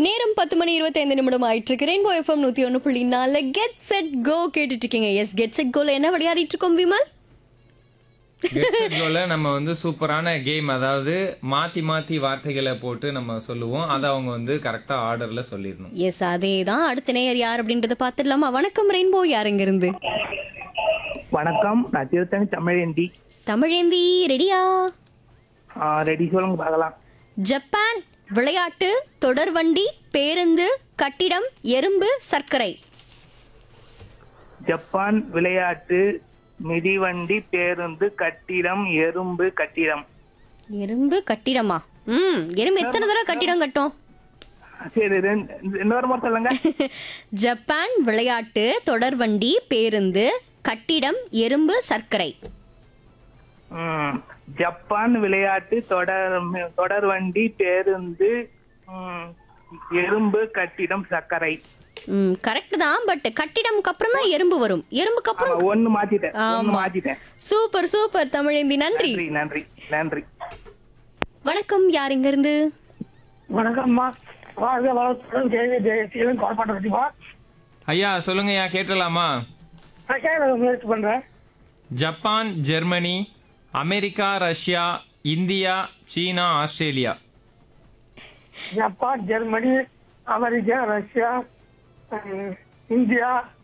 நேரம் பத்து மணி இருபத்தைந்து நிமிடம் ஆயிட்டு இருக்கு ரெயின்போ எஃப்எம் நூத்தி ஒன்று புள்ளி நாலு கெட் செட் கோ கேட்டுட்டு இருக்கீங்க எஸ் கெட் செட் கோல என்ன விளையாடிட்டு இருக்கோம் விமல் கெட்செட்ல நம்ம வந்து சூப்பரான கேம் அதாவது மாத்தி மாத்தி வார்த்தைகளை போட்டு நம்ம சொல்லுவோம் அதை அவங்க வந்து கரெக்டா ஆர்டர்ல சொல்லிடணும் எஸ் அதே தான் அடுத்த நேயர் யார் அப்படின்றத பார்த்துடலாமா வணக்கம் ரெயின்போ யார் இங்க இருந்து வணக்கம் நான் திருத்தணி தமிழேந்தி தமிழேந்தி ரெடியா ரெடி சொல்லுங்க பார்க்கலாம் ஜப்பான் விளையாட்டு தொடர்வண்டி பேருந்து கட்டிடம் எறும்பு சர்க்கரை ஜப்பான் விளையாட்டு மிதிவண்டி பேருந்து கட்டிடம் எறும்பு கட்டிடம் எறும்பு கட்டிடமா ம் எறும்பு எத்தனை தடவை கட்டிடம் கட்டும் சரி ரெண்டு இன்னொரு முறை சொல்லுங்க ஜப்பான் விளையாட்டு தொடர்வண்டி பேருந்து கட்டிடம் எறும்பு சர்க்கரை ம், ஜப்பான் விளையாட்டு தொடர் தொடர்வண்டி பேருந்து ம், எறும்பு கட்டிடம் சர்க்கரை ம் கரெக்ட் தான் பட் கட்டிடம்க்கு அப்புறம் தான் எறும்பு வரும் எறும்புக்கு ஆமா, அப்புறம் ஒண்ணு மாத்திட்டேன் ஒண்ணு ஆமா. மாத்திட்டேன் சூப்பர் சூப்பர் தமிழேந்தி நன்றி நன்றி நன்றி நன்றி வணக்கம் யார் இங்க இருந்து வணக்கம்மா வாழ்க வளத்துடன் ஜெய ஜெயசீலன் கோட்பாட்டை பற்றிமா ஐயா சொல்லுங்கய்யா கேட்டலாமா நான் கேட்க முயற்சி பண்றேன் Japan Germany America Russia India China Australia Japan Germany America Russia அஹ், இந்தியா